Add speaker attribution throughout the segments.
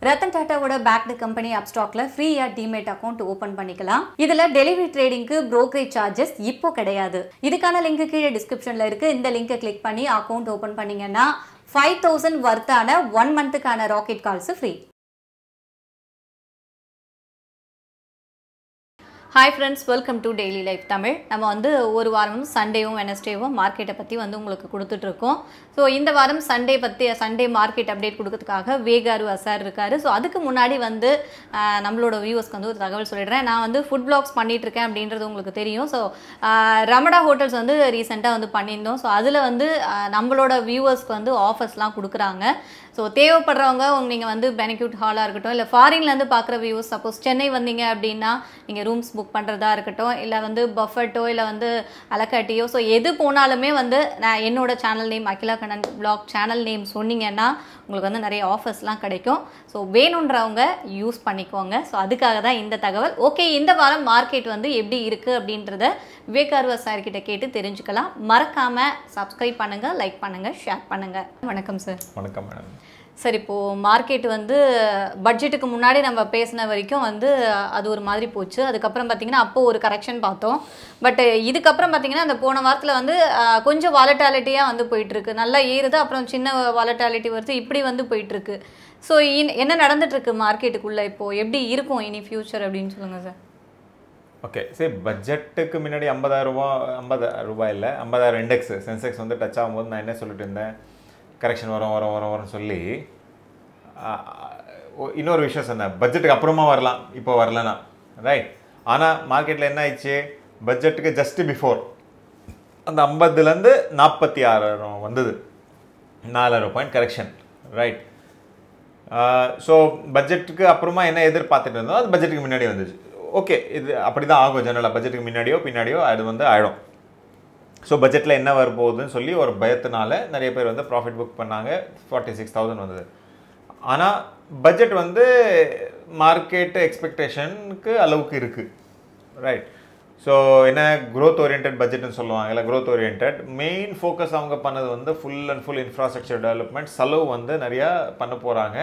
Speaker 1: ரத்தன் டாட்டாவோட backed company அப்ஸ்டாக்ல ஃப்ரீயா டிமேட் அக்கௌண்ட் ஓபன் பண்ணிக்கலாம் இதுல டெலிவரி ட்ரேடிங்க்கு brokerage சார்ஜஸ் இப்போ கிடையாது இதுக்கான லிங்க் கீழே டிஸ்கிரிப்ஷன்ல இருக்கு இந்த லிங்கை கிளிக் பண்ணி அக்கௌண்ட் ஓபன் பண்ணீங்கன்னா ஃபைவ் தௌசண்ட் வர்த்தான ஒன் மந்த்துக்கான rocket calls free hi friends welcome to daily life Tamil நம்ம வந்து ஒரு வாரமும் சண்டேவும் வெனஸ்டேவும் மார்க்கெட்டை பற்றி வந்து உங்களுக்கு கொடுத்துட்ருக்கோம் ஸோ இந்த வாரம் சண்டே பற்றி சண்டே மார்க்கெட் அப்டேட் கொடுக்கறதுக்காக வேகாரு அசார் இருக்காரு ஸோ அதுக்கு முன்னாடி வந்து ஆஹ், நம்மளோட வியூவர்ஸ்க்கு வந்து ஒரு தகவல் சொல்லிடுறேன் நான் வந்து ஃபுட் பிளாக்ஸ் பண்ணிட்டு இருக்கேன் அப்படின்றது உங்களுக்கு தெரியும் ஸோ ரமடா ஹோட்டல்ஸ் வந்து ரீசெண்டாக வந்து பண்ணியிருந்தோம் ஸோ அதில் வந்து ஆஹ், நம்மளோட வியூவர்ஸ்க்கு வந்து ஆஃபர்ஸ்லாம் கொடுக்குறாங்க ஸோ தேவைப்படுறவங்க உங்க நீங்கள் வந்து பெனிக்யூட் ஹாலாக இருக்கட்டும் இல்லை ஃபாரின்லேருந்து பார்க்குற வியூஸ் சப்போஸ் சென்னை வந்தீங்க அப்படின்னா நீங்கள் ரூம்ஸ் புக் பண்ணுறதா இருக்கட்டும் இல்லை வந்து பஃபட்டோ இல்லை வந்து அலக்காட்டியோ ஸோ எது போனாலுமே வந்து நான் என்னோட channel name Akila Kannan blog channel name சொன்னீங்கன்னா உங்களுக்கு வந்து நிறைய ஆஃபர்ஸ்லாம் கிடைக்கும் ஸோ வேணுன்றவங்க யூஸ் பண்ணிக்கோங்க ஸோ அதுக்காக தான் இந்த தகவல் ஓகே இந்த வாரம் மார்க்கெட் வந்து எப்படி இருக்குது அப்படின்றத விவேகார்வா சார் கிட்ட கேட்டு தெரிஞ்சுக்கலாம் மறக்காமல் சப்ஸ்கிரைப் பண்ணுங்கள் லைக் பண்ணுங்கள் ஷேர் பண்ணுங்கள் வணக்கம் சார்
Speaker 2: வணக்கம் மேடம்
Speaker 1: சார் இப்போது மார்க்கெட் வந்து பட்ஜெட்டுக்கு முன்னாடி நம்ம பேசின வரைக்கும் வந்து அது ஒரு மாதிரி போச்சு அதுக்கப்புறம் பார்த்தீங்கன்னா அப்போ ஒரு கரெக்ஷன் பார்த்தோம் பட் இதுக்கப்புறம் பார்த்தீங்கன்னா அந்த போன வாரத்தில் வந்து அஹ், கொஞ்சம் வாலட்டாலிட்டியாக வந்து போயிட்டுருக்கு நல்லா ஏறுது அப்புறம் சின்ன வாலட்டாலிட்டி வருது இப்படி வந்து போயிட்டுருக்கு ஸோ என்ன நடந்துட்டுருக்கு மார்க்கெட்டுக்குள்ளே இப்போது எப்படி இருக்கும் இனி ஃப்யூச்சர் அப்படின்னு சொல்லுங்கள் சார்
Speaker 2: ஓகே சரி பட்ஜெட்டுக்கு முன்னாடி ஐம்பதாயிரம் ரூபா ஐம்பதாயிரம் ரூபாய் இல்லை ஐம்பதாயிரம் இண்டெக்ஸ் சென்செக்ஸ் வந்து டச் ஆகும்போது நான் என்ன சொல்லிட்டு இருந்தேன் கரெக்ஷன் வரும் வரும் வரும் வரும்னு சொல்லி ஆ, ஒ- இன்னொரு விஷயம் சொன்னேன் பட்ஜெட்டுக்கு அப்புறமா வரலாம் இப்போ வரலனா ரைட் ஆனால் மார்க்கெட்டில் என்ன ஆயிடுச்சு பட்ஜெட்டுக்கு ஜஸ்ட் பிஃபோர் அந்த ஐம்பதுலேருந்து நாற்பத்தி ஆறாயிரம் வந்தது நாலாயிரம் பாயிண்ட் கரெக்ஷன் ரைட் ஸோ பட்ஜெட்டுக்கு அப்புறமா என்ன எதிர்பார்த்துட்டு இருந்தோம் அது பட்ஜெட்டுக்கு முன்னாடி வந்துச்சு ஓகே இது அப்படி தான் ஆகும் ஜெனரலாக பட்ஜெட்டுக்கு முன்னாடியோ பின்னாடியோ அது வந்து ஆயிடும் ஸோ பட்ஜெட்டில் என்ன வரப்போகுதுன்னு சொல்லி ஒரு பயத்தினால நிறைய பேர் வந்து ப்ராஃபிட் புக் பண்ணாங்க ஃபார்ட்டி சிக்ஸ் தௌசண்ட் வந்தது ஆனால் பட்ஜெட் வந்து மார்க்கெட் எக்ஸ்பெக்டேஷனுக்கு அளவுக்கு இருக்குது ரைட் ஸோ என்ன growth oriented பட்ஜெட்னு சொல்லுவாங்க இல்லை growth oriented மெயின் ஃபோக்கஸ் அவங்க பண்ணது வந்து full and full infrastructure development செலவு வந்து நிறையா பண்ண போகிறாங்க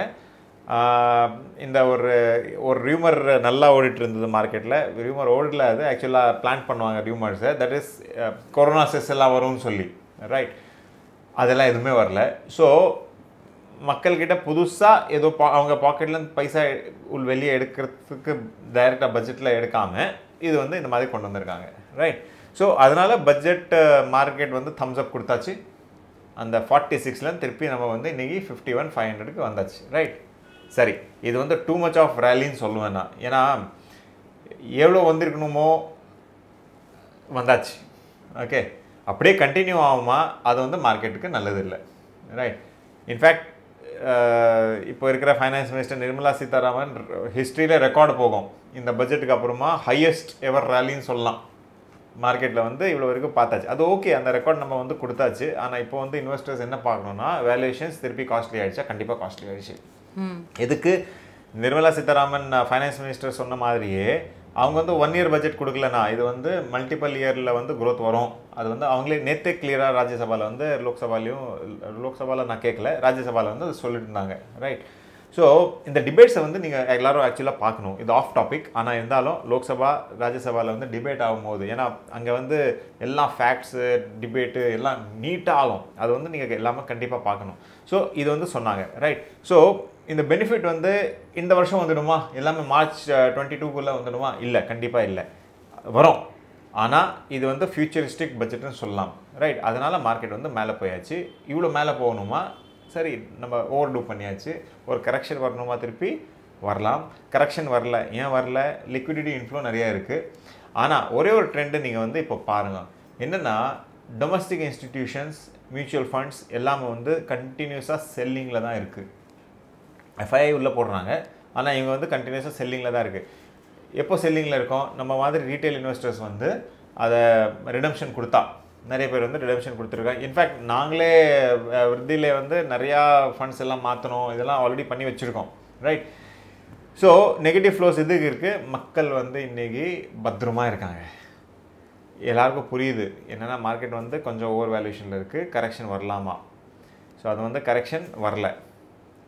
Speaker 2: இந்த ஒரு ஒரு ரியூமர் நல்லா ஓடிட்டு இருந்தது மார்க்கெட்டில் ரியூமர் ஓடல அது ஆக்சுவலாக பிளான் பண்ணுவாங்க ரியூமர்ஸை தட் இஸ் கொரோனா செஸ் எல்லாம் வரும்னு சொல்லி ரைட் அதெல்லாம் எதுவுமே வரல ஸோ மக்கள்கிட்ட புதுசாக ஏதோ பா அவங்க பாக்கெட்லேருந்து பைசா உள் வெளியே எடுக்கிறதுக்கு டைரெக்டாக பட்ஜெட்டில் எடுக்காமல் இது வந்து இந்த மாதிரி கொண்டு வந்திருக்காங்க ரைட் ஸோ அதனால் பட்ஜெட் மார்க்கெட் வந்து தம்ஸ் அப் கொடுத்தாச்சு அந்த ஃபார்ட்டி சிக்ஸ்லேருந்து திருப்பி நம்ம வந்து இன்றைக்கி ஃபிஃப்டி ஒன் ஃபைவ் ஹண்ட்ரடுக்கு வந்தாச்சு ரைட் சரி இது வந்து டூ மச் ஆஃப் ரேலின்னு சொல்லுவேன் நான் ஏன்னா எவ்வளோ வந்திருக்கணுமோ வந்தாச்சு ஓகே அப்படியே கண்டினியூ ஆகுமா அது வந்து மார்க்கெட்டுக்கு நல்லது இல்லை ரைட் இன்ஃபேக்ட் இப்போ இருக்கிற ஃபைனான்ஸ் மினிஸ்டர் நிர்மலா சீதாராமன் ஹிஸ்ட்ரியில் ரெக்கார்டு போகும் இந்த பட்ஜெட்டுக்கு அப்புறமா ஹையஸ்ட் எவர் ரேலின்னு சொல்லலாம் மார்க்கெட்டில் வந்து இவ்வளோ வரைக்கும் பார்த்தாச்சு அது ஓகே அந்த ரெக்கார்ட் நம்ம வந்து கொடுத்தாச்சு ஆனால் இப்போ வந்து இன்வெஸ்டர்ஸ் என்ன பார்க்கணும்னா வேல்யூஷன்ஸ் திருப்பி காஸ்ட்லி ஆயிடுச்சா கண்டிப்பாக காஸ்ட்லி ஆயிடுச்சு
Speaker 1: ம்
Speaker 2: எதுக்கு நிர்மலா சீதாராமன் ஃபைனான்ஸ் மினிஸ்டர் சொன்ன மாதிரியே அவங்க வந்து ஒன் இயர் பட்ஜெட் கொடுக்கலனா இது வந்து மல்டிபிள் இயரில் வந்து growth வரும் அது வந்து அவங்களே நேற்றே கிளியராக ராஜ்யசபாவில் வந்து லோக்சபாலையும் லோக்சபாவில் நான் கேட்கல ராஜ்யசபாவில் வந்து அது சொல்லிட்டு இருந்தாங்க ரைட் ஸோ இந்த டிபேட்ஸை வந்து நீங்கள் எல்லாரும் ஆக்சுவலாக பார்க்கணும் இது ஆஃப் டாபிக் ஆனால் இருந்தாலும் லோக்சபா ராஜ்யசபாவில் வந்து டிபேட் ஆகும்போது ஏன்னா அங்கே வந்து எல்லாம் ஃபேக்ட்ஸு டிபேட்டு எல்லாம் நீட்டாக ஆகும் அது வந்து நீங்கள் எல்லாமே கண்டிப்பாக பார்க்கணும் ஸோ இது வந்து சொன்னாங்க ரைட் ஸோ இந்த பெனிஃபிட் வந்து இந்த வருஷம் வந்துடுமா எல்லாமே மார்ச் டுவெண்ட்டி டூக்குள்ளே வந்துடுமா இல்லை கண்டிப்பாக இல்லை வரும் ஆனால் இது வந்து ஃபியூச்சரிஸ்டிக் பட்ஜெட்னு சொல்லலாம் ரைட் அதனால் மார்க்கெட் வந்து மேலே போயாச்சு இவ்வளோ மேலே போகணுமா சரி நம்ம ஓவர் டூ பண்ணியாச்சு ஒரு கரெக்ஷன் வரணுமா திருப்பி வரலாம் கரெக்ஷன் வரல ஏன் வரல லிக்விடிட்டி இன்ஃப்ளோ நிறையா இருக்குது ஆனால் ஒரே ஒரு ட்ரெண்டு நீங்கள் வந்து இப்போ பாருங்கள் என்னென்னா டொமஸ்டிக் இன்ஸ்டிடியூஷன்ஸ் மியூச்சுவல் ஃபண்ட்ஸ் எல்லாமே வந்து கண்டினியூஸாக செல்லிங்கில் தான் இருக்குது எஃப்ஐஐ உள்ளே போடுறாங்க ஆனால் இவங்க வந்து கண்டினியூஸாக செல்லிங்கில் தான் இருக்குது எப்போ செல்லிங்கில் இருக்கோம் நம்ம மாதிரி ரீட்டைல் இன்வெஸ்டர்ஸ் வந்து அதை ரிடம்ஷன் கொடுத்தா நிறைய பேர் வந்து ரிடம்ஷன் கொடுத்துருக்காங்க இன்ஃபேக்ட் நாங்களே அஹ், விருத்தியில வந்து நிறையா ஃபண்ட்ஸ் எல்லாம் மாற்றணும் இதெல்லாம் ஆல்ரெடி பண்ணி வச்சுருக்கோம் ரைட் ஸோ நெகட்டிவ் ஃப்ளோஸ் எதுக்கு இருக்குது மக்கள் வந்து இன்றைக்கி பத்திரமா இருக்காங்க எல்லாருக்கும் புரியுது என்னென்னா மார்க்கெட் வந்து கொஞ்சம் ஓவர் வேல்யூஷனில் இருக்குது கரெக்ஷன் வரலாமா ஸோ அது வந்து கரெக்ஷன் வரல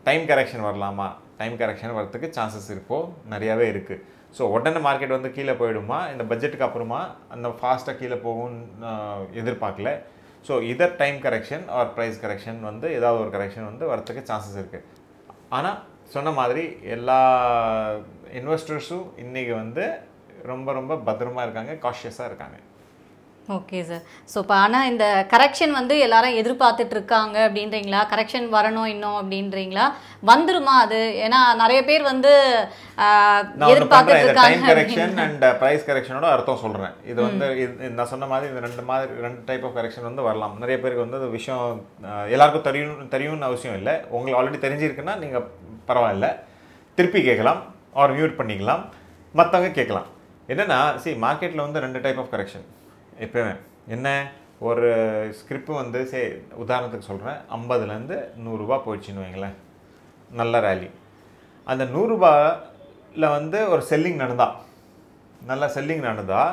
Speaker 2: டைம் கரெக்ஷன் வரலாமா டைம் கரெக்ஷன் வரதுக்கு சான்சஸ் இருக்கோ நிறையாவே இருக்குது ஸோ உடனே மார்க்கெட் வந்து கீழே போயிடுமா இந்த பட்ஜெட்டுக்கு அப்புறமா அந்த ஃபாஸ்ட்டாக கீழே போகும்னு நான் எதிர்பார்க்கல so either time correction or price correction வந்து ஏதாவது ஒரு கரெக்ஷன் வந்து வரத்துக்கு சான்சஸ் இருக்குது ஆனால் சொன்ன மாதிரி எல்லா இன்வெஸ்டர்ஸும் இன்றைக்கி வந்து ரொம்ப ரொம்ப பத்திரமா இருக்காங்க காஷியஸாக இருக்காங்க
Speaker 1: ஓகே சார் ஸோ இப்போ ஆனால் இந்த கரெக்ஷன் வந்து எல்லாரும் எதிர்பார்த்துட்டு இருக்காங்க அப்படின்றீங்களா கரெக்ஷன் வரணும் இன்னும் அப்படின்றீங்களா வந்துருமா அது ஏன்னா நிறைய பேர் வந்து ஆஹ்,
Speaker 2: நான் ஒன்று
Speaker 1: எதிர்பார்த்துட்டு
Speaker 2: பண்ணுறேன் இந்த டைம்
Speaker 1: இருக்காங்க
Speaker 2: கரெக்ஷன் அண்ட் ப்ரைஸ் கரெக்ஷனோட அர்த்தம் சொல்கிறேன் இது வந்து இது நான் சொன்ன மாதிரி இந்த ரெண்டு மாதிரி ரெண்டு டைப் ஆஃப் கரெக்ஷன் வந்து வரலாம் நிறைய பேருக்கு வந்து அது விஷயம் அஹ், எல்லாருக்கும் தெரியும் தெரியும்னு அவசியம் இல்லை உங்களுக்கு ஆல்ரெடி தெரிஞ்சிருக்குன்னா நீங்கள் பரவாயில்ல திருப்பி கேட்கலாம் ஆர் மியூட் பண்ணிக்கலாம் மற்றவங்க கேட்கலாம் என்னென்னா சி மார்க்கெட்டில் வந்து ரெண்டு டைப் ஆஃப் கரெக்ஷன் எப்பவுமே என்ன ஒரு ஸ்கிரிப்ட் வந்து சே உதாரணத்துக்கு சொல்கிறேன் ஐம்பதுலேருந்து நூறுரூபா போயிடுச்சுன்னு வைங்களேன் நல்ல ரேலி அந்த நூறுரூபாயில் வந்து ஒரு செல்லிங் நடந்தா நல்ல செல்லிங் நடந்தா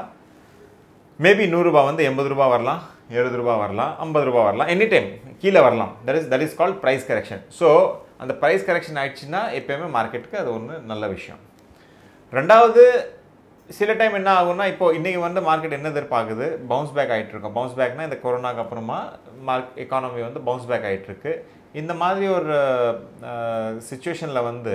Speaker 2: மேபி நூறுரூபா வந்து எண்பது ரூபா வரலாம் எழுபது ரூபா வரலாம் ஐம்பது ரூபா வரலாம் எனி டைம் கீழே வரலாம் that is that is called price correction so அந்த ப்ரைஸ் கரெக்ஷன் ஆயிடுச்சுன்னா எப்பயுமே மார்க்கெட்டுக்கு அது ஒன்று நல்ல விஷயம் ரெண்டாவது சில டைம் என்ன ஆகும்னா இப்போ இன்றைக்கி வந்து மார்க்கெட் என்ன எதிர்பார்க்குது பவுன்ஸ் பேக் ஆகிட்டு இருக்கும் பவுன்ஸ் பேக்னா இந்த கொரோனாக்கு அப்புறமா மார்க் எக்கானமி வந்து பவுன்ஸ் பேக் ஆகிட்டு இருக்கு இந்த மாதிரி ஒரு சுச்சுவேஷனில் வந்து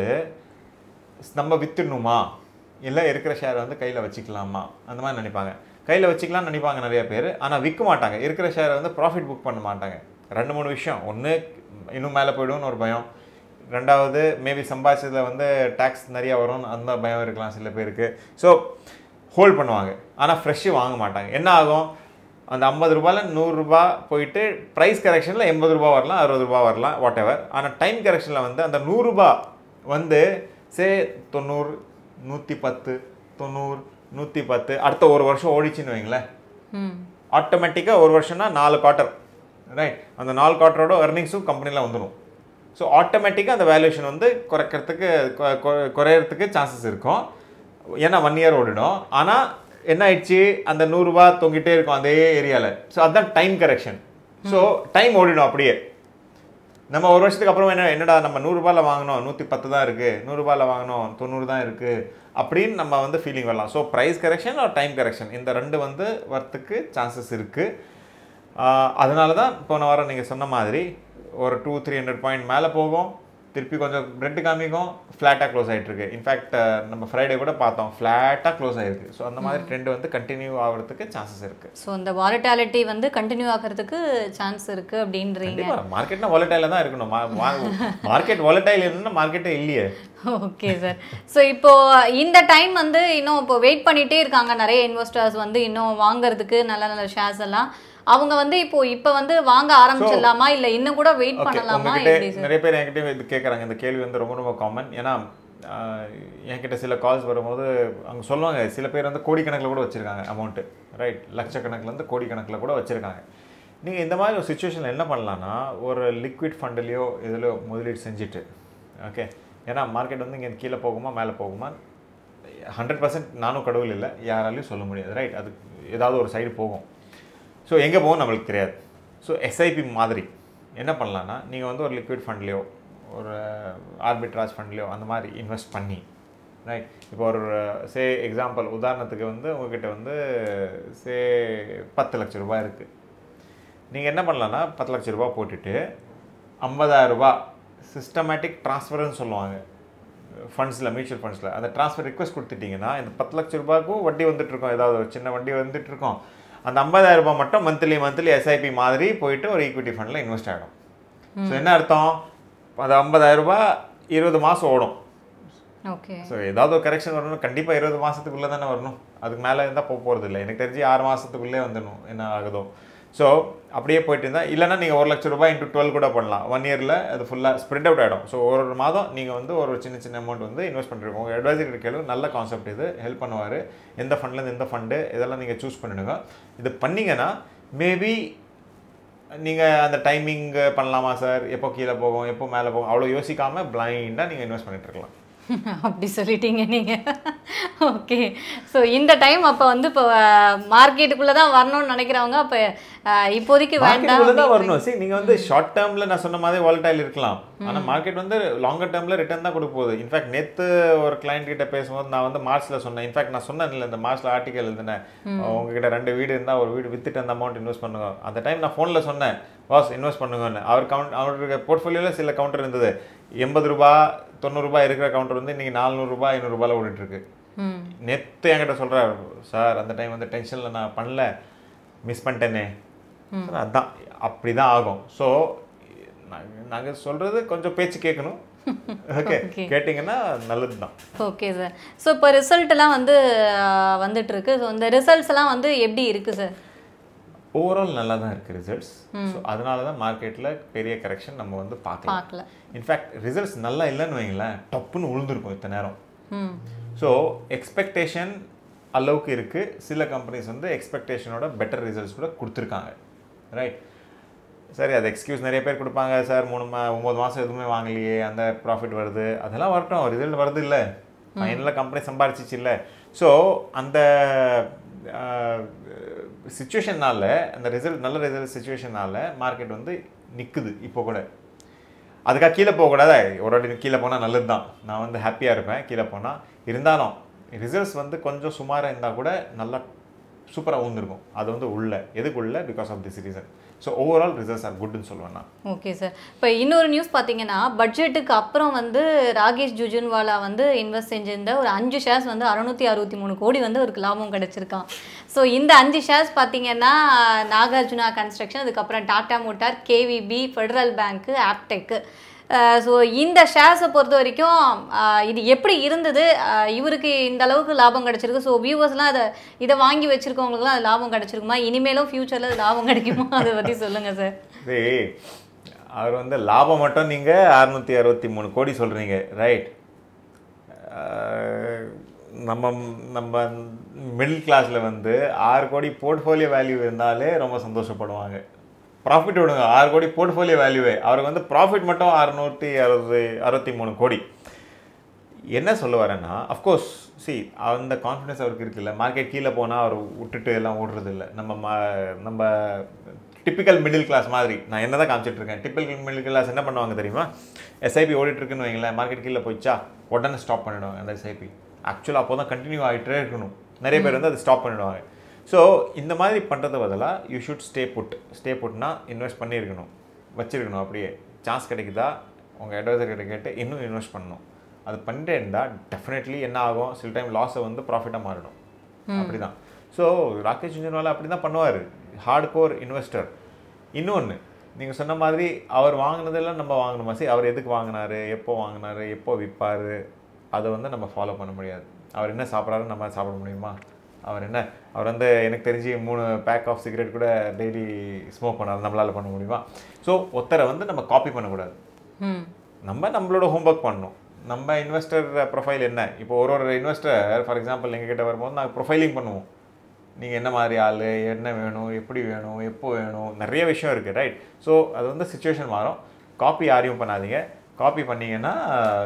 Speaker 2: நம்ம வித்துடணுமா இல்லை இருக்கிற ஷேரை வந்து கையில் வச்சுக்கலாமா அந்த மாதிரி நினைப்பாங்க கையில் வச்சுக்கலாம்னு நினைப்பாங்க நிறைய பேர் ஆனால் விற்க மாட்டாங்க இருக்கிற ஷேரை வந்து ப்ராஃபிட் புக் பண்ண மாட்டாங்க ரெண்டு மூணு விஷயம் ஒன்று இன்னும் மேலே போய்டும்னு ஒரு பயம் ரெண்டாவது மேபி சம்பாதிச்சதில் வந்து டேக்ஸ் நிறைய வரும் அந்த பயம் இருக்கலாம் சில பேருக்கு ஸோ ஹோல்ட் பண்ணுவாங்க ஆனால் ஃப்ரெஷ்ஷு வாங்க மாட்டாங்க என்ன ஆகும் அந்த ஐம்பது ரூபாயில் நூறுரூபா போயிட்டு ப்ரைஸ் கரெக்ஷனில் எண்பது ரூபா வரலாம் அறுபது ரூபா வரலாம் வாட் எவர் ஆனால் டைம் கரெக்ஷனில் வந்து அந்த நூறுரூபா வந்து சே தொண்ணூறு நூற்றி பத்து தொண்ணூறு நூற்றி பத்து அடுத்த ஒரு வருஷம் ஓடிச்சுன்னு வைங்களேன்
Speaker 1: ம்
Speaker 2: ஆட்டோமேட்டிக்காக ஒரு வருஷம்னா நாலு குவார்ட்டர் ரைட் அந்த நாலு குவார்ட்டரோட earningsும் கம்பெனியில் வந்துடும் ஸோ ஆட்டோமேட்டிக்காக அந்த வேல்யூஷன் வந்து குறைக்கிறதுக்கு கொ- கொ- குறையறதுக்கு சான்சஸ் இருக்கும் ஏன்னா ஒன் இயர் ஓடிடும் ஆனால் என்ன ஆயிடுச்சு அந்த நூறுரூவா தொங்கிட்டே இருக்கும் அதே ஏரியாவில் ஸோ அதுதான் டைம் கரெக்ஷன் ஸோ டைம் ஓடிடும் அப்படியே நம்ம ஒரு வருஷத்துக்கு அப்புறம் என்ன என்னடா நம்ம நூறுரூபாயில் வாங்கினோம் நூற்றி பத்து தான் இருக்குது நூறுரூபாயில் வாங்கினோம் தொண்ணூறு தான் இருக்குது அப்படின்னு நம்ம வந்து ஃபீலிங் வரலாம் ஸோ ப்ரைஸ் கரெக்ஷன் ஒரு டைம் கரெக்ஷன் இந்த ரெண்டு வந்து வரத்துக்கு சான்சஸ் இருக்குது அதனால தான் போன வாரம் நீங்கள் சொன்ன மாதிரி ஒரு டூ த்ரீ ஹண்ட்ரட் பாயிண்ட் மேலே போகும் திருப்பி கொஞ்சம் பிரெட் காமிக்கும் ஃப்ளாட்டாக க்ளோஸ் ஆகிட்டு இருக்கு இன்ஃபேக்ட் நம்ம ஃப்ரைடே கூட பார்த்தோம் ஃப்ளாட்டாக க்ளோஸ் ஆகிருக்கு ஸோ அந்த மாதிரி ட்ரெண்ட் வந்து கண்டினியூ ஆகிறதுக்கு சான்சஸ் இருக்குது
Speaker 1: ஸோ இந்த வாலட்டாலிட்டி வந்து கண்டினியூ ஆகிறதுக்கு சான்ஸ் இருக்கு அப்படின்றீங்க
Speaker 2: கண்டிப்பாக மார்க்கெட்னா வாலட்டைல தான் இருக்கணும் மார்க்கெட் வாலட்டைல் இல்லைன்னா மார்க்கெட்டே இல்லையே
Speaker 1: ஓகே சார் ஸோ இப்போ இந்த டைம் வந்து இன்னும் இப்போ வெயிட் பண்ணிட்டே இருக்காங்க நிறைய இன்வெஸ்டர்ஸ் வந்து இன்னும் வாங்குறதுக்கு நல்ல நல்ல ஷேர்ஸ் எல்லாம் அவங்க வந்து இப்போ இப்போ வந்து வாங்க ஆரம்பிச்சிடலாமா இல்ல இன்னும் கூட வெயிட்
Speaker 2: ஓகே
Speaker 1: பண்ணலாமா
Speaker 2: உங்ககிட்ட
Speaker 1: எப்படி சார்
Speaker 2: நிறைய பேர் என்கிட்ட இது கேட்குறாங்க இந்த கேள்வி வந்து ரொம்ப ரொம்ப காமன் ஏன்னா ஆஹ், என்கிட்ட சில கால்ஸ் வரும்போது அவங்க சொல்லுவாங்க சில பேர் வந்து கோடிக்கணக்கில் கூட வச்சுருக்காங்க அமௌண்ட்டு ரைட் லட்சக்கணக்கிலேருந்து கோடிக்கணக்கில் கூட வச்சுருக்காங்க நீங்கள் இந்த மாதிரி ஒரு சுச்சுவேஷனில் என்ன பண்ணலான்னா ஒரு லிக்விட் ஃபண்டுலேயோ இதுலையோ முதலீடு செஞ்சுட்டு ஓகே ஏன்னா மார்க்கெட் வந்து இங்கே கீழே போகுமா மேலே போகுமா ஹண்ட்ரட் பர்சன்ட் நானும் கடவுள் இல்லை யாராலையும் சொல்ல முடியாது ரைட் அது ஏதாவது ஒரு சைடு போகும் ஸோ எங்கே போகும் நம்மளுக்கு தெரியாது ஸோ எஸ்ஐபி மாதிரி என்ன பண்ணலான்னா நீங்கள் வந்து ஒரு லிக்விட் ஃபண்ட்லேயோ ஒரு ஆர்பிட்ராஜ் ஃபண்ட்லேயோ அந்த மாதிரி இன்வெஸ்ட் பண்ணி ரைட் இப்போ ஒரு சே எக்ஸாம்பிள் உதாரணத்துக்கு வந்து உங்ககிட்ட வந்து சே பத்து லட்ச ரூபாய் இருக்குது நீங்கள் என்ன பண்ணலான்னா பத்து லட்ச ரூபாய் போட்டுட்டு ஐம்பதாயிரம் ரூபாய் சிஸ்டமேட்டிக் ட்ரான்ஸ்ஃபர்னு சொல்லுவாங்க ஃபண்ட்ஸில் மியூச்சுவல் ஃபண்ட்ஸில் அந்த ட்ரான்ஸ்ஃபர் ரிக்வஸ்ட் கொடுத்துட்டிங்கன்னா இந்த பத்து லட்ச ரூபாய்க்கும் வட்டி வந்துட்டு இருக்கும் ஏதாவது ஒரு சின்ன வட்டி வந்துட்டு இருக்கும் அந்த 50000 ரூபாய் மட்டும் மந்த்லி மந்த்லி எஸ்ஐபி மாதிரி போயிட்டு ஒரு ஈக்விட்டி ஃபண்டில் இன்வெஸ்ட் ஆகிடும் ஸோ என்ன அர்த்தம் அந்த 50000 ரூபாய் இருபது மாதம் ஓடும்
Speaker 1: ஓகே
Speaker 2: ஸோ ஏதாவது ஒரு கரெக்ஷன் வரணும் கண்டிப்பாக இருபது மாதத்துக்குள்ளே தானே வரணும் அதுக்கு மேலே இருந்தால் போக போகிறது இல்லை எனக்கு தெரிஞ்சு ஆறு மாதத்துக்குள்ளே வந்துடணும் என்ன ஆகுதோ ஸோ அப்படியே போயிட்டு இருந்தால் இல்லைன்னா நீங்கள் ஒரு லட்ச ரூபாய் இன்ட்டு டுவெல் கூட பண்ணலாம் ஒன் இயரில் அது ஃபுல்லாக ஸ்ப்ரெட் அவுட் ஆகிடும் ஸோ ஒரு ஒரு மாதம் நீங்கள் வந்து ஒரு சின்ன சின்ன அமௌண்ட் வந்து இன்வெஸ்ட் பண்ணிருக்கோம் உங்கள் அட்வைசர் கேளு நல்ல கான்செப்ட் இது ஹெல்ப் பண்ணுவார் எந்த ஃபண்ட்லேருந்து எந்த ஃபண்டு இதெல்லாம் நீங்கள் சூஸ் பண்ணிடுங்க இது பண்ணீங்கன்னா மேபி நீங்கள் அந்த டைமிங் பண்ணலாமா சார் எப்போ கீழே போகும் எப்போ மேலே போகும் அவ்வளோ யோசிக்காமல் பிளைண்டாக நீங்கள் இன்வெஸ்ட் பண்ணிட்டு இருக்கலாம்
Speaker 1: அப்படி சொல்லிட்டீங்க நீங்க ஓகே ஸோ இந்த டைம் அப்போ வந்து இப்போ மார்க்கெட்டுக்குள்ளே தான் வரணும்னு நினைக்கிறவங்க அப்போ இப்போதைக்கு வேண்டாம்
Speaker 2: மார்க்கெட்டுக்குள்ள தான் வரணும் சரி நீங்க வந்து ஷார்ட் டேர்ம்ல நான் சொன்ன மாதிரி வாலடைல் இருக்கலாம் ஆனா மார்க்கெட் வந்து லாங்கர் டேர்ம்ல ரிட்டர்ன் தான் கொடுக்க போகுது இன்ஃபேக்ட் நேத்து ஒரு கிளைண்ட் கிட்ட பேசும்போது நான் வந்து மார்ச்ல சொன்னேன் இன்ஃபேக்ட் நான் சொன்னேன் இந்த மார்ச்ல ஆர்டிகல் எழுதினேன் உங்ககிட்ட ரெண்டு வீடு இருந்தா ஒரு வீடு வித்துட்டு அந்த அமௌண்ட் இன்வெஸ்ட் பண்ணுங்க அந்த டைம் நான் ஃபோன்ல சொன்னேன் வாஸ் இன்வெஸ்ட் பண்ணுங்கன்னு அவர் கவுண்ட் அவருக்கு போர்ட்ஃபோலியோல சில கவுண்டர் இருந்தது எண்பது ரூபாய் தொண்ணூறு ரூபாய் இருக்கிற கவுண்டர் வந்து இன்னைக்கு நானூறு ரூபாய் ஐநூறு ரூபாயில ஓடிட்டு இருக்கு
Speaker 1: ம்
Speaker 2: நேத்து என்கிட்ட சொல்றாரு சார் அந்த டைம் வந்து டென்ஷன்ல நான் பண்ணல மிஸ் பண்ணிட்டேனே Sir, அதான் அப்படிதான் ஆகும் ஸோ நாங்கள் சொல்றது கொஞ்சம் பேச்சு கேட்கணும் ஓகே
Speaker 1: Okay.
Speaker 2: கேட்டிங்கன்னா நல்லது தான்
Speaker 1: ஓகே சார் ஸோ இப்போ ரிசல்ட்லாம் வந்து ஆஹ், வந்துட்டு இருக்கு ஸோ இந்த ரிசல்ட்ஸ் எல்லாம் வந்து எப்படி இருக்கு சார்
Speaker 2: ஓவரால் நல்லா தான் இருக்குது ரிசல்ட்ஸ் ஸோ அதனால தான் மார்க்கெட்டில் பெரிய கரெக்ஷன் நம்ம வந்து பார்க்கலாம்
Speaker 1: பார்க்கல
Speaker 2: இன்ஃபேக்ட் ரிசல்ட்ஸ் நல்லா இல்லைன்னு வைங்களேன் டப்புன்னு உழுந்துருக்கும் இத்தனை நேரம்
Speaker 1: ம்
Speaker 2: ஸோ எக்ஸ்பெக்டேஷன் அளவுக்கு இருக்குது சில கம்பெனிஸ் வந்து எக்ஸ்பெக்டேஷனோட பெட்டர் ரிசல்ட்ஸ் கூட கொடுத்துருக்காங்க ரைட் சரி அது எக்ஸ்கியூஸ் நிறைய பேர் கொடுப்பாங்க சார் மூணு மா ஒம்பது மாதம் எதுவுமே வாங்கலையே அந்த ப்ராஃபிட் வருது அதெல்லாம் வரட்டும் ரிசல்ட் வருது இல்லை ஃபைனலாக கம்பெனி சம்பாரிச்சிச்சு இல்லை ஸோ அந்த சுச்சுவேஷனால் அந்த ரிசல்ட் நல்ல ரிசல்ட் சுச்சுவேஷனால் மார்க்கெட் வந்து நிற்குது இப்போ கூட அதுக்காக கீழே போகக்கூடாது ஒரு வாட்டி கீழே போனால் நல்லது தான் நான் வந்து ஹாப்பியாக இருப்பேன் கீழே போனால் இருந்தாலும் ரிசல்ட்ஸ் வந்து கொஞ்சம் சுமாராக இருந்தால் கூட நல்லா சூப்பராக ஊந்திருக்கும் அது வந்து உள்ள எதுக்குள்ள because of this reason so overall results are குட்னு சொல்லுவேன் நான்
Speaker 1: ஓகே சார் இப்போ இன்னொரு நியூஸ் பார்த்தீங்கன்னா பட்ஜெட்டுக்கு அப்புறம் வந்து ராகேஷ் ஜுஜுன்வாலா வந்து இன்வெஸ்ட் செஞ்சிருந்த ஒரு அஞ்சு ஷேர்ஸ் வந்து அறுநூத்தி அறுபத்தி மூணு கோடி வந்து அவருக்கு லாபம் கிடைச்சிருக்கான் ஸோ இந்த அஞ்சு ஷேர்ஸ் பார்த்தீங்கன்னா நாகார்ஜுனா கன்ஸ்ட்ரக்ஷன் அதுக்கப்புறம் டாடா மோட்டார் கேவிபி ஃபெடரல் பேங்க்கு ஆப்டெக்கு ஸோ இந்த ஷேர்ஸை பொறுத்த வரைக்கும் ஆஹ் இது எப்படி இருந்தது ஆஹ் இவருக்கு இந்த அளவுக்கு லாபம் கிடைச்சிருக்கு ஸோ வியூவர்ஸ்லாம் அதை இதை வாங்கி வச்சிருக்கவங்களுக்குலாம் அது லாபம் கிடைச்சிருக்குமா இனிமேலும் ஃபியூச்சரில் அது லாபம் கிடைக்குமா அதை பற்றி சொல்லுங்கள் சார்
Speaker 2: சரி அவர் வந்து லாபம் மட்டும் நீங்கள் அறுநூத்தி அறுபத்தி மூணு கோடி சொல்கிறீங்க ரைட் நம்ம நம்ம மிடில் கிளாஸில் வந்து ஆறு கோடி போர்ட்ஃபோலியோ வேல்யூ இருந்தாலே ரொம்ப சந்தோஷப்படுவாங்க ப்ராஃபிட் விடுங்க ஆறு கோடி போர்ட்ஃபோலியோ வேல்யூவே அவருக்கு வந்து ப்ராஃபிட் மட்டும் அறுநூற்றி அறுபது அறுபத்தி மூணு கோடி என்ன சொல்ல வரேன்னா அஃப்கோர்ஸ் சி அந்த கான்ஃபிடன்ஸ் அவருக்கு இருக்குல்ல மார்க்கெட் கீழே போனால் அவர் விட்டுட்டு எல்லாம் ஓடுறது இல்லை நம்ம ம- நம்ம டிப்பிக்கல் மிடில் கிளாஸ் மாதிரி நான் என்ன தான் காமிச்சிட்டு இருக்கேன் டிப்பிக்கல் மிடில் கிளாஸ் என்ன பண்ணுவாங்க தெரியுமா எஸ்ஐபி ஓடிட்டு இருக்குன்னு வைங்களேன் மார்க்கெட் கீழே போயிடுச்சா உடனே ஸ்டாப் பண்ணிடுவாங்க அந்த எஸ்ஐபி ஆக்சுவலாக அப்போ தான் கண்டினியூ ஆகிட்டே இருக்கணும் நிறைய பேர் வந்து அதை ஸ்டாப் பண்ணிடுவாங்க ஸோ இந்த மாதிரி பண்ணுறது பதிலாக you should stay put stay புட்னா இன்வெஸ்ட் பண்ணியிருக்கணும் வச்சிருக்கணும் அப்படியே சான்ஸ் கிடைக்குதா உங்கள் அட்வைசர் கிட்ட கேட்டு இன்னும் இன்வெஸ்ட் பண்ணணும் அது பண்ணிட்டே இருந்தால் டெஃபினெட்லி என்ன ஆகும் சில டைம் லாஸை வந்து ப்ராஃபிட்டாக மாறிடும் அப்படிதான் ஸோ ராகேஷ் ஜுன்ஜன்வாலா அப்படி தான் பண்ணுவார் ஹார்ட் கோர் இன்வெஸ்டர் இன்னொன்று நீங்கள் சொன்ன மாதிரி அவர் வாங்கினதெல்லாம் நம்ம வாங்கணுமா சரி அவர் எதுக்கு வாங்கினாரு எப்போ வாங்கினாரு எப்போ விற்பார் அதை வந்து நம்ம ஃபாலோ பண்ண முடியாது அவர் என்ன சாப்பிட்றாரு நம்ம சாப்பிட முடியுமா அவர் என்ன அவர் வந்து எனக்கு தெரிஞ்சு மூணு பேக் ஆஃப் சிகரெட் கூட டெய்லி ஸ்மோக் பண்ணார் நம்மளால் பண்ண முடியுமா ஸோ ஒருத்தரை வந்து நம்ம காப்பி பண்ணக்கூடாது
Speaker 1: ம்
Speaker 2: நம்ம நம்மளோட ஹோம்ஒர்க் பண்ணணும் நம்ம இன்வெஸ்டர் ப்ரொஃபைல் என்ன இப்போ ஒரு ஒரு இன்வெஸ்டர் ஃபார் எக்ஸாம்பிள் எங்கள் கிட்ட வரும்போது நாங்கள் ப்ரொஃபைலிங் பண்ணுவோம் நீங்கள் என்ன மாதிரி ஆள் என்ன வேணும் எப்படி வேணும் எப்போ வேணும் நிறைய விஷயம் இருக்குது ரைட் ஸோ அது வந்து சுச்சுவேஷன் மாறும் காப்பி யாரையும் பண்ணாதீங்க காப்பி பண்ணீங்கன்னா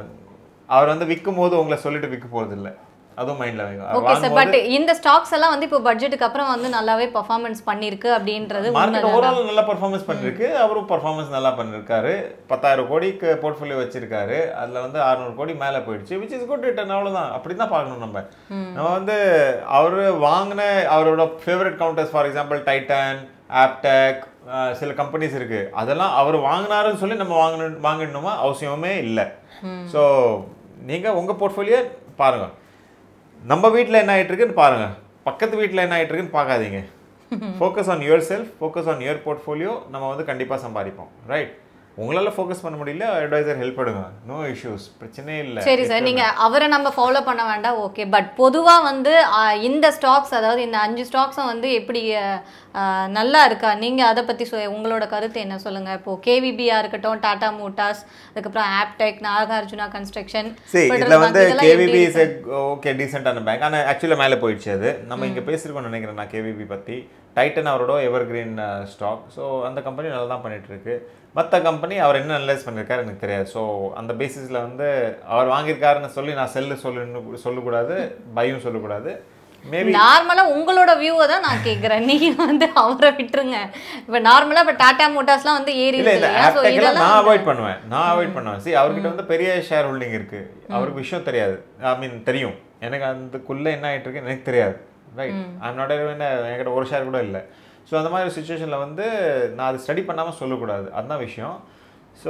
Speaker 2: அவர் வந்து விற்கும் போது உங்களை சொல்லிட்டு விற்க போகிறது இல்லை அதுவும் மைண்டில் வைங்க அவர்
Speaker 1: ஓகே சார்
Speaker 2: வாங்கும்போது
Speaker 1: பட் இந்த ஸ்டாக்ஸ் எல்லாம் வந்து இப்போ பட்ஜெட்டுக்கு அப்புறம் வந்து நல்லாவே பர்ஃபார்மன்ஸ் பண்ணிருக்கு அப்படின்றது
Speaker 2: மார்க்கெட்
Speaker 1: உண்மைதானா?
Speaker 2: ஓவரால் நல்லா பர்ஃபார்மன்ஸ் பண்ணிருக்கு அவரும் பர்ஃபார்மன்ஸ் நல்லா பண்ணிருக்காரு பத்தாயிரம் கோடிக்கு போர்ட்ஃபோலியோ வச்சிருக்காரு அதுல வந்து அறுநூறு கோடி மேல போயிடுச்சு விச் இஸ் குட் ரிட்டர்ன் அவ்வளவுதான் அப்படி தான் பார்க்கணும் நம்ம நம்ம வந்து அவர் வாங்கின அவரோட favourite counters for example Titan Aptech சில கம்பெனிஸ் இருக்கு அதெல்லாம் அவர் வாங்கினாருன்னு சொல்லி நம்ம வாங்கணும் வாங்கிடணுமா அவசியமே இல்லை ஸோ நீங்க உங்க போர்ட்ஃபோலியோ பாருங்க நம்ம வீட்டில் என்ன ஆயிட்டு இருக்குன்னு பாருங்க பக்கத்து வீட்டில் என்ன ஆயிட்டு இருக்குன்னு பார்க்காதீங்க focus on yourself focus on your portfolio நம்ம வந்து கண்டிப்பாக சம்பாதிப்போம் ரைட் உங்களால் ஃபோக்கஸ் பண்ண முடியல அட்வைசர் ஹெல்ப் எடுங்க நோ இஷ்யூஸ் பிரச்சனையே இல்லை
Speaker 1: சரி சார் நீங்க அவரை நம்ம ஃபாலோ பண்ண வேண்டாம் ஓகே பட் பொதுவா வந்து ஆ, இந்த ஸ்டாக்ஸ் அதாவது இந்த அஞ்சு ஸ்டாக்ஸும் வந்து எப்படி ஆ, நல்லா இருக்கா நீங்க அதை பத்தி சொ- உங்களோட கருத்து என்ன சொல்லுங்க இப்போ கேவிபியா இருக்கட்டும் டாடா மோட்டார்ஸ் அதுக்கப்புறம் ஆப்டெக் நாகார்ஜுனா கன்ஸ்ட்ரக்ஷன்
Speaker 2: சரி இதில் வந்து கேவிபி இஸ் ஓகே டீசெண்டான பேங்க் ஆனால் ஆக்சுவலாக மேலே போயிடுச்சு அது நம்ம இங்கே பேசியிருக்கோம்னு நினைக்கிறேன் நான் கேவிபி பற்றி டைட்டன் அவரோட எவர் கிரீன் ஸ்டாக் ஸோ அந்த கம்பெனி நல்லா தான் பண்ணிட்டு இருக்கு மற்ற கம்பெனி அவர் என்ன அனலைஸ் பண்ணியிருக்காரு எனக்கு தெரியாது ஸோ அந்த பேசிஸில் வந்து அவர் வாங்கியிருக்காருன்னு சொல்லி நான் செல்லு சொல்லு சொல்லக்கூடாது பையும் சொல்லக்கூடாது மேபி
Speaker 1: நார்மலா உங்களோட வியூவை தான் நான் கேக்குறேன் நீங்க வந்து அவரை விட்டுருங்க இப்ப நார்மலா இப்ப டாடா மோட்டார்ஸ்லாம் வந்து ஏறி
Speaker 2: இல்ல
Speaker 1: இருக்கு
Speaker 2: இல்ல
Speaker 1: இல்லையா? So
Speaker 2: ஆப்டெக்ல நான்
Speaker 1: இதெல்லாம்
Speaker 2: அவாய்ட் பண்ணுவேன் நான் அவாய்ட் பண்ணுவேன் see அவர்கிட்ட வந்து பெரிய ஷேர் ஹோல்டிங் இருக்கு அவருக்கு விஷயம் தெரியாது ஐ மீன் தெரியும் எனக்கு அதுக்குள்ள என்ன ஆயிட்டு இருக்கு எனக்கு தெரியாது ரைட் ஐம் நாட் என்கிட்ட ஒரு ஷேர் கூட இல்லை ஸோ அந்த மாதிரி சுச்சுவேஷனில் வந்து நான் அது ஸ்டடி பண்ணாமல் சொல்லக்கூடாது அதுதான் விஷயம் ஸோ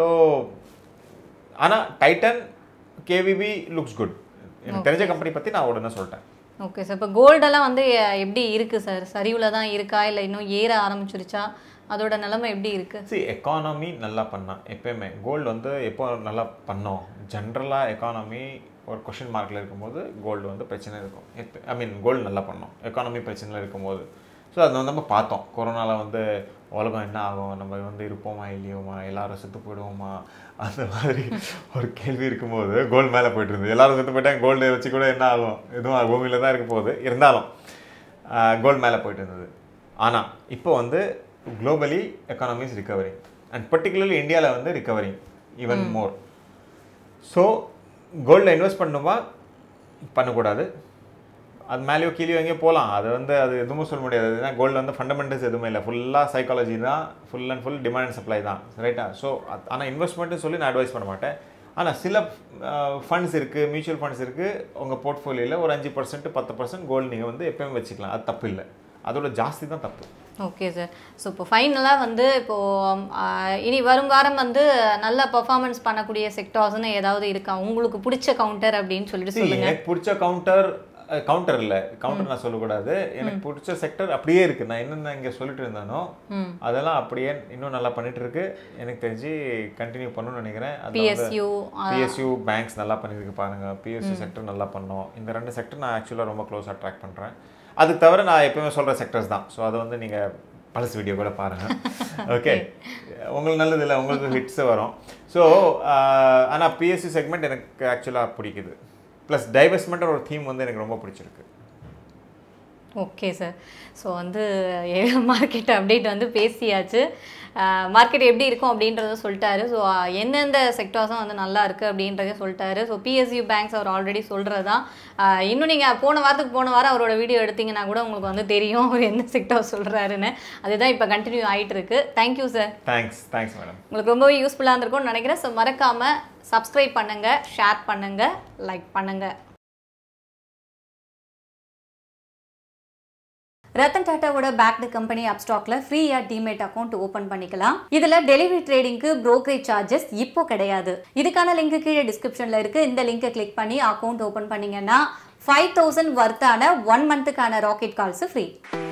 Speaker 2: ஆனால் டைட்டன் கேவிபி லுக்ஸ் குட் எனக்கு தெரிஞ்ச கம்பெனி பற்றி நான் உடனே சொல்லிட்டேன்
Speaker 1: ஓகே சார் இப்போ கோல்டெல்லாம் வந்து எ- எப்படி இருக்கு சார் சரிவுல தான் இருக்கா இல்லை இன்னும் ஏற ஆரம்பிச்சிருச்சா அதோட நிலைமை எப்படி இருக்கு
Speaker 2: see எக்கானமி நல்லா பண்ணான் எப்பயுமே கோல்டு வந்து எப்போ நல்லா பண்ணோம் ஜென்ரலாக எக்கானமி ஒரு கொஷின் மார்க்கில் இருக்கும்போது கோல்டு வந்து பிரச்சனை இருக்கும் எப்போ ஐ மீன் கோல்டு நல்லா பண்ணோம் எக்கானமி பிரச்சனையில் இருக்கும்போது ஸோ அது வந்து நம்ம பார்த்தோம் கொரோனாவில் வந்து உலகம் என்ன ஆகும் நம்ம வந்து இருப்போமா இல்லையோமா எல்லாரும் செத்து போயிடுவோமா அந்த மாதிரி ஒரு கேள்வி இருக்கும்போது கோல்டு மேலே போயிட்டு இருந்தது எல்லாரும் செத்து போயிட்டாங்க கோல்டு வச்சு கூட என்ன ஆகும் எதுவும் பூமியில் தான் இருக்க போகுது இருந்தாலும் கோல்டு மேலே போயிட்டு இருந்தது ஆனால் இப்போ வந்து globally economies recovering and particularly இந்தியாவில் வந்து ரிகவரிங் ஈவன் மோர் ஸோ கோல்டில் இன்வெஸ்ட் பண்ணுமா பண்ணக்கூடாது அது மேலேயோ கீழேயோ எங்கேயோ போகலாம் அது வந்து அது எதுவும் சொல்ல முடியாது ஏன்னா கோல்டு வந்து ஃபண்டமெண்டல்ஸ் எதுவுமே இல்லை ஃபுல்லாக சைக்காலஜி தான் full and full demand and supply தான் ரைட்டா ஸோ ஆனால் இன்வெஸ்ட்மெண்ட்டு சொல்லி நான் அட்வைஸ் பண்ண மாட்டேன் ஆனால் சில ஃபண்ட்ஸ் இருக்குது மியூச்சுவல் ஃபண்ட்ஸ் இருக்குது உங்கள் போர்ட்ஃபோலியோவில் ஒரு அஞ்சு பர்சன்ட் பத்து பர்சன்ட் கோல்டு நீங்கள் வந்து எப்பயும் வச்சுக்கலாம் அது தப்பு இல்லை அதோட ஜாஸ்தி தான் தப்பு
Speaker 1: ஓகே சார் ஸோ இப்போ ஃபைனலாக வந்து இப்போது இனி வரும் வாரம் வந்து நல்ல பெர்ஃபார்மன்ஸ் பண்ணக்கூடிய செக்டார்ஸ்னு ஏதாவது இருக்கா உங்களுக்கு பிடிச்ச கவுண்டர் அப்படின்னு சொல்லிட்டு
Speaker 2: See,
Speaker 1: சொல்லுங்க
Speaker 2: எனக்கு பிடிச்ச கவுண்டர் கவுண்டர் இல்ல கவுண்டர் நான் சொல்லக்கூடாது எனக்கு பிடிச்ச செக்டர் அப்படியே இருக்கு நான் என்னென்ன இங்க சொல்லிட்டு இருந்தானோ
Speaker 1: ம்
Speaker 2: அதெல்லாம் அப்படியே இன்னும் நல்லா பண்ணிட்டு இருக்கு எனக்கு தெரிஞ்சு கண்டினியூ பண்ணணும்னு நினைக்கிறேன்
Speaker 1: பிஎஸ்யூ
Speaker 2: பிஎஸ்யூ பேங்க்ஸ் நல்லா பண்ணியிருக்கு பாருங்க பிஎஸ்யூ செக்டர் நல்லா பண்ணோம் இந்த ரெண்டு செக்டர் நான் ஆக்சுவலாக ரொம்ப க்ளோஸாக ட்ராக் பண்றேன் அது தவிர நான் எப்பவுமே சொல்ற செக்டர்ஸ் தான் ஸோ அதை வந்து நீங்க பழசு வீடியோ கூட பாருங்க ஓகே உங்களுக்கு நல்லது இல்லை உங்களுக்கு ஹிட்ஸ் வரும் ஸோ ஆனால் பிஎஸ்சி செக்மெண்ட் எனக்கு ஆக்சுவலாக பிடிக்குது ப்ளஸ் டைவர்ஸ்மெண்ட் ஒரு தீம் வந்து எனக்கு ரொம்ப பிடிச்சிருக்கு
Speaker 1: ஓகே சார் ஸோ வந்து மார்க்கெட் அப்டேட் வந்து பேசியாச்சு மார்க்கெட் எப்படி இருக்கும் அப்படின்றத சொல்லிட்டாரு ஸோ எந்தெந்த செக்டார்ஸும் வந்து நல்லா இருக்குது அப்படின்றத சொல்லிட்டாரு ஸோ பிஎஸ்யூ பேங்க்ஸ் அவர் ஆல்ரெடி சொல்கிறது தான் இன்னும் நீங்கள் போன வாரத்துக்கு போன வாரம் அவரோட வீடியோ எடுத்தீங்கன்னா கூட உங்களுக்கு வந்து தெரியும் அவர் எந்த செக்டார் சொல்கிறாருன்னு அதுதான் இப்போ கண்டினியூ ஆகிட்டு இருக்கு thank you sir
Speaker 2: thanks thanks madam
Speaker 1: உங்களுக்கு ரொம்பவே யூஸ்ஃபுல்லாக இருந்திருக்கும்னு நினைக்கிறேன் ஸோ மறக்காமல் சப்ஸ்கிரைப் பண்ணுங்கள் ஷேர் பண்ணுங்கள் லைக் பண்ணுங்கள் ரத்தன் டாட்டாவோட பேக்டு கம்பெனி அப்ஸ்டாக்ல ஃப்ரீயா டிமேட் அக்கௌண்ட் ஓபன் பண்ணிக்கலாம் இதுல டெலிவரி ட்ரேடிங்க்கு brokerage சார்ஜஸ் இப்போ கிடையாது இதுக்கான லிங்க் கீழே டிஸ்கிரிப்ஷன்ல இருக்கு இந்த லிங்கை கிளிக் பண்ணி அக்கௌண்ட் ஓபன் பண்ணீங்கன்னா ஃபைவ் தௌசண்ட் வர்த்தான ஒன் மந்த்துக்கான ராக்கெட் கால்ஸ் ஃப்ரீ